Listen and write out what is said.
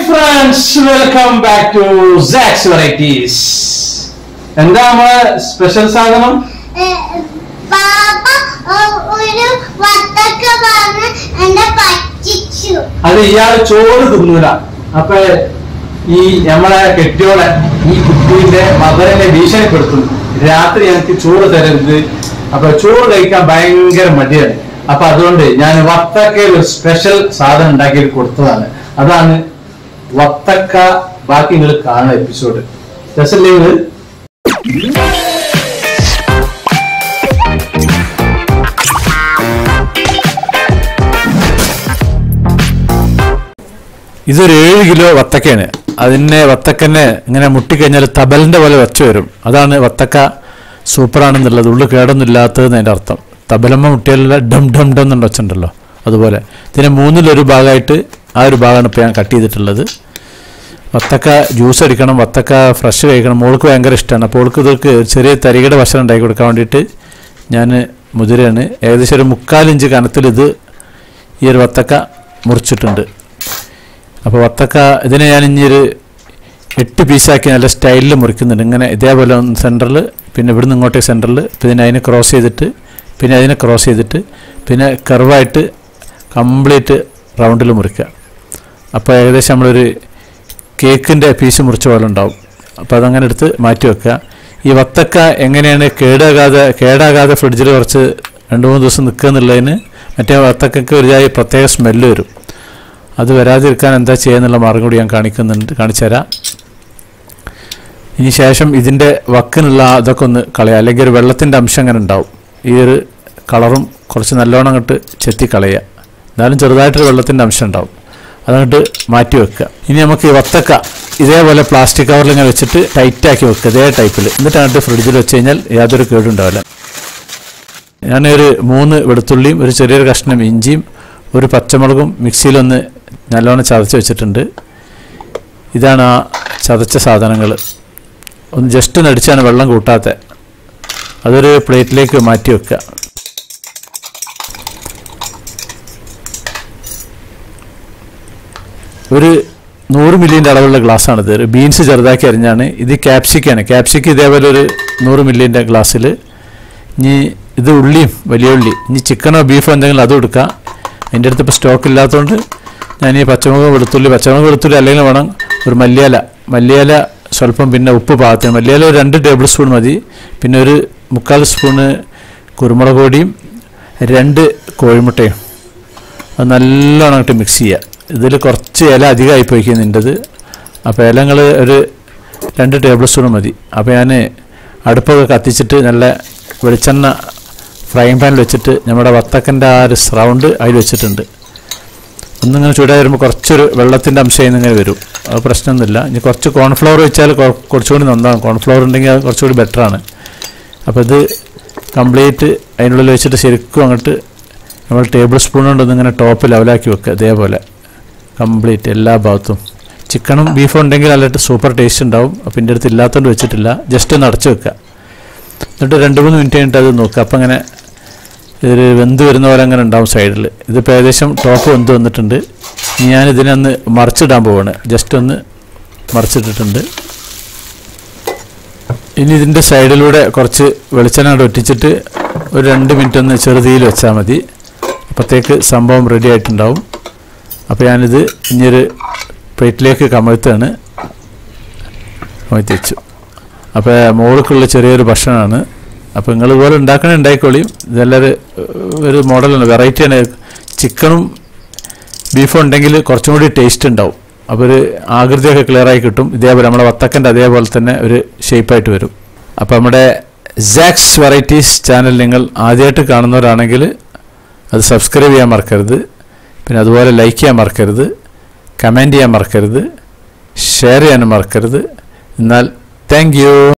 friends welcome back to sax varieties എന്താ നമ്മളെ special സാധനം പാപ്പ ഒരു വത്തക്ക പറഞ്ഞ് എന്നെ പറ്റിച്ചു അത് ഇയാൾ ചോറ് തിന്നൂല അപ്പൊ ഈ നമ്മളെ കെട്ടിയോളെ ഈ കുട്ടീന്റെ മദറിനെ ഭീഷണിപ്പെടുത്തും രാത്രി എനിക്ക് ചോറ് തരരുത് അപ്പൊ ചോറ് കഴിക്കാൻ ഭയങ്കര മടിയാണ് അപ്പൊ അതുകൊണ്ട് ഞാൻ വത്തക്കയിൽ ഒരു സ്പെഷ്യൽ സാധനം ഉണ്ടാക്കി കൊടുത്തതാണ് അതാണ് വത്തക്ക ബാക്കി നിങ്ങൾ കാണുന്ന എപ്പിസോഡ് രസല്ലേ ഇത് ഇതൊരു ഏഴ് കിലോ വത്തക്കയാണ് അതിനെ വത്തക്കനെ ഇങ്ങനെ മുട്ടിക്കഴിഞ്ഞാൽ തബലിന്റെ പോലെ വെച്ച് വരും അതാണ് വത്തക്ക സൂപ്പറാണെന്നുള്ളത് ഉള്ളു കേടൊന്നുമില്ലാത്തതെന്ന് അതിന്റെ അർത്ഥം തബലമ്മ മുട്ടിയാലുള്ള ഡം ഡം ഡം എന്നുണ്ട് വെച്ചിട്ടുണ്ടല്ലോ അതുപോലെ ഇതിനെ മൂന്നിലൊരു ഭാഗമായിട്ട് ആ ഒരു ഭാഗമാണ് ഇപ്പോൾ ഞാൻ കട്ട് ചെയ്തിട്ടുള്ളത് വത്തക്ക ജ്യൂസ് അടിക്കണം വത്തക്ക ഫ്രഷ് കഴിക്കണം മോൾക്ക് ഭയങ്കര ഇഷ്ടമാണ് അപ്പോൾ മോൾക്ക് ഇതൊക്കെ ചെറിയ തരികയുടെ ഭക്ഷണം ഉണ്ടാക്കി കൊടുക്കാൻ വേണ്ടിയിട്ട് ഞാൻ മുതിരയാണ് ഏകദേശം ഒരു മുക്കാലിഞ്ച് കനത്തിൽ ഇത് ഈ ഒരു വത്തക്ക മുറിച്ചിട്ടുണ്ട് അപ്പോൾ വത്തക്ക ഇതിനെ ഞാൻ ഇനി ഒരു എട്ട് പീസാക്കി നല്ല സ്റ്റൈലിൽ മുറിക്കുന്നുണ്ട് ഇങ്ങനെ ഇതേപോലെ സെൻറ്ററിൽ പിന്നെ ഇവിടുന്ന് ഇങ്ങോട്ടേക്ക് സെൻറ്ററിൽ പിന്നെ അതിനെ ക്രോസ് ചെയ്തിട്ട് പിന്നെ അതിനെ ക്രോസ് ചെയ്തിട്ട് പിന്നെ കർവായിട്ട് കംപ്ലീറ്റ് റൗണ്ടിൽ മുറിക്കുക അപ്പോൾ ഏകദേശം നമ്മളൊരു കേക്കിൻ്റെ പീസ് മുറിച്ച പോലെ ഉണ്ടാവും അപ്പോൾ അതങ്ങനെ എടുത്ത് മാറ്റി വെക്കുക ഈ വത്തക്ക എങ്ങനെയാണ് കേടാകാതെ കേടാകാതെ ഫ്രിഡ്ജിൽ കുറച്ച് രണ്ട് മൂന്ന് ദിവസം നിൽക്കുക എന്നുള്ളതിന് മറ്റേ വത്തക്കയ്ക്ക് ഒരു ജാതി പ്രത്യേക സ്മെല്ല് വരും അത് വരാതിരിക്കാൻ എന്താ ചെയ്യുന്നുള്ള മാർഗം കൂടി ഞാൻ കാണിക്കുന്നുണ്ട് കാണിച്ചു തരാം ഇനി ശേഷം ഇതിൻ്റെ വക്കിനുള്ള അതൊക്കെ ഒന്ന് കളയുക അല്ലെങ്കിൽ ഒരു വെള്ളത്തിൻ്റെ അംശം അങ്ങനെ ഉണ്ടാവും ഈ ഒരു കളറും കുറച്ച് നല്ലോണം അങ്ങോട്ട് ചെത്തി കളയുക എന്നാലും ചെറുതായിട്ടൊരു വെള്ളത്തിൻ്റെ അംശം ഉണ്ടാവും അതങ്ങോട്ട് മാറ്റി വെക്കുക ഇനി നമുക്ക് ഈ വത്തക്ക ഇതേപോലെ പ്ലാസ്റ്റിക് കവറിൽ ഇങ്ങനെ വെച്ചിട്ട് ടൈറ്റാക്കി വെക്കുക ഇതേ ടൈപ്പിൽ എന്നിട്ട് അങ്ങോട്ട് ഫ്രിഡ്ജിൽ വെച്ച് കഴിഞ്ഞാൽ യാതൊരു കേടുണ്ടാവില്ല ഞാനൊരു മൂന്ന് വെളുത്തുള്ളിയും ഒരു ചെറിയൊരു കഷ്ണം ഇഞ്ചിയും ഒരു പച്ചമുളകും മിക്സിയിലൊന്ന് നല്ലോണം ചതച്ച് വെച്ചിട്ടുണ്ട് ഇതാണ് ആ ചതച്ച സാധനങ്ങൾ ഒന്ന് ജസ്റ്റ് ഒന്ന് അടിച്ചാണ് വെള്ളം കൂട്ടാത്ത അതൊരു പ്ലേറ്റിലേക്ക് മാറ്റി വെക്കുക ഒരു നൂറ് മില്ലിൻ്റെ അളവുള്ള ഗ്ലാസ്സാണിത് ഒരു ബീൻസ് ചെറുതാക്കി അരിഞ്ഞാണ് ഇത് ക്യാപ്സിക്കാണ് ക്യാപ്സിക്ക് ഇതേപോലെ ഒരു നൂറ് മില്ലിൻ്റെ ഗ്ലാസ്സിൽ ഇനി ഇത് ഉള്ളിയും വലിയ ഉള്ളി ഇനി ചിക്കനോ ബീഫോ എന്തെങ്കിലും അതും എടുക്കാം എൻ്റെ അടുത്ത് ഇപ്പോൾ സ്റ്റോക്ക് ഇല്ലാത്തതുകൊണ്ട് ഞാൻ ഈ പച്ചമുളക് വെളുത്തുള്ളി പച്ചമുളക് വെളുത്തുള്ളി അല്ലെങ്കിൽ വേണം ഒരു മല്ലിയില മല്ലിയില സ്വല്പം പിന്നെ ഉപ്പ് പാകത്തിന് മല്ലിയില ഒരു രണ്ട് ടേബിൾ സ്പൂൺ മതി പിന്നെ ഒരു മുക്കാൽ സ്പൂണ് കുരുമുളക് പൊടിയും രണ്ട് കോഴിമുട്ടയും അത് നല്ലോണം അങ്ങോട്ട് മിക്സ് ചെയ്യുക ഇതിൽ കുറച്ച് ഇല അധികമായി പോയിക്കും നിൻ്റെത് അപ്പോൾ ഇലങ്ങൾ ഒരു രണ്ട് ടേബിൾ സ്പൂൺ മതി അപ്പോൾ ഞാൻ അടുപ്പൊക്കെ കത്തിച്ചിട്ട് നല്ല വെളിച്ചെണ്ണ ഫ്രൈങ് പാനിൽ വെച്ചിട്ട് നമ്മുടെ വത്തക്കൻ്റെ ആ ഒരു റൗണ്ട് അതിൽ വെച്ചിട്ടുണ്ട് ഒന്നിങ്ങനെ ചൂടായി വരുമ്പോൾ കുറച്ചൊരു വെള്ളത്തിൻ്റെ അംശം ഇങ്ങനെ വരും അത് പ്രശ്നമൊന്നുമില്ല ഇനി കുറച്ച് കോൺഫ്ലവർ വെച്ചാൽ കൊ- കുറച്ചുകൂടി നന്നാകും കോൺഫ്ലവർ ഉണ്ടെങ്കിൽ അത് കുറച്ചുകൂടി ബെറ്ററാണ് അപ്പോൾ ഇത് കംപ്ലീറ്റ് അതിനുള്ളിൽ വെച്ചിട്ട് ശരിക്കും അങ്ങോട്ട് നമ്മൾ ടേബിൾ സ്പൂൺ കൊണ്ടൊന്ന് ഇങ്ങനെ ടോപ്പ് ലെവലാക്കി വെക്കുക ഇതേപോലെ കംപ്ലീറ്റ് എല്ലാ ഭാഗത്തും ചിക്കനും ബീഫും ഉണ്ടെങ്കിൽ നല്ലതായിട്ട് സൂപ്പർ ടേസ്റ്റ് ഉണ്ടാവും അപ്പോൾ എൻ്റെ അടുത്ത് ഇല്ലാത്തതുകൊണ്ട് വെച്ചിട്ടില്ല ജസ്റ്റ് ഒന്ന് അടച്ചു വെക്കുക എന്നിട്ട് രണ്ട് മൂന്ന് മിനിറ്റ് കഴിഞ്ഞിട്ട് അത് നോക്കുക അപ്പം അങ്ങനെ ഇതൊരു വെന്ത് വരുന്ന പോലെ അങ്ങനെ ഉണ്ടാവും സൈഡിൽ ഇതിപ്പോൾ ഏകദേശം ടോപ്പ് വെന്ത് വന്നിട്ടുണ്ട് ഇനി ഞാൻ ഇതിനെ ഒന്ന് മറിച്ചിടാൻ പോവാണ് ജസ്റ്റ് ഒന്ന് മറിച്ചിട്ടിട്ടുണ്ട് ഇനി ഇതിൻ്റെ സൈഡിലൂടെ കുറച്ച് വെളിച്ചെണ്ണ കൂടെ ഒറ്റിച്ചിട്ട് ഒരു രണ്ട് മിനിറ്റ് ഒന്ന് ചെറുതീയിൽ വെച്ചാൽ മതി അപ്പോഴത്തേക്ക് സംഭവം റെഡി ആയിട്ടുണ്ടാവും അപ്പോൾ ഞാനിത് ഇനിയൊരു പ്ലേറ്റിലേക്ക് കമഴ്ത്താണ് കമഴ്ത്തി വെച്ചു അപ്പോൾ മോൾക്കുള്ള ചെറിയൊരു ഭക്ഷണമാണ് അപ്പോൾ നിങ്ങൾ ഇതുപോലെ ഉണ്ടാക്കണേ ഉണ്ടായിക്കോളിയും ഇതെല്ലാവരും ഒരു മോഡലാണ് വെറൈറ്റിയാണ് ചിക്കനും ബീഫും ഉണ്ടെങ്കിൽ കുറച്ചും കൂടി ടേസ്റ്റ് ഉണ്ടാവും അപ്പോൾ ഒരു ആകൃതിയൊക്കെ ക്ലിയറായി കിട്ടും ഇതേപോലെ നമ്മുടെ വത്തക്കൻ്റെ അതേപോലെ തന്നെ ഒരു ഷേപ്പായിട്ട് വരും അപ്പോൾ നമ്മുടെ സാക്സ് വെറൈറ്റീസ് ചാനൽ നിങ്ങൾ ആദ്യമായിട്ട് കാണുന്നവരാണെങ്കിൽ അത് സബ്സ്ക്രൈബ് ചെയ്യാൻ മറക്കരുത് പിന്നെ അതുപോലെ ലൈക്ക് ചെയ്യാൻ മറക്കരുത് കമൻറ്റ് ചെയ്യാൻ മറക്കരുത് ഷെയർ ചെയ്യാനും മറക്കരുത് എന്നാൽ താങ്ക് യു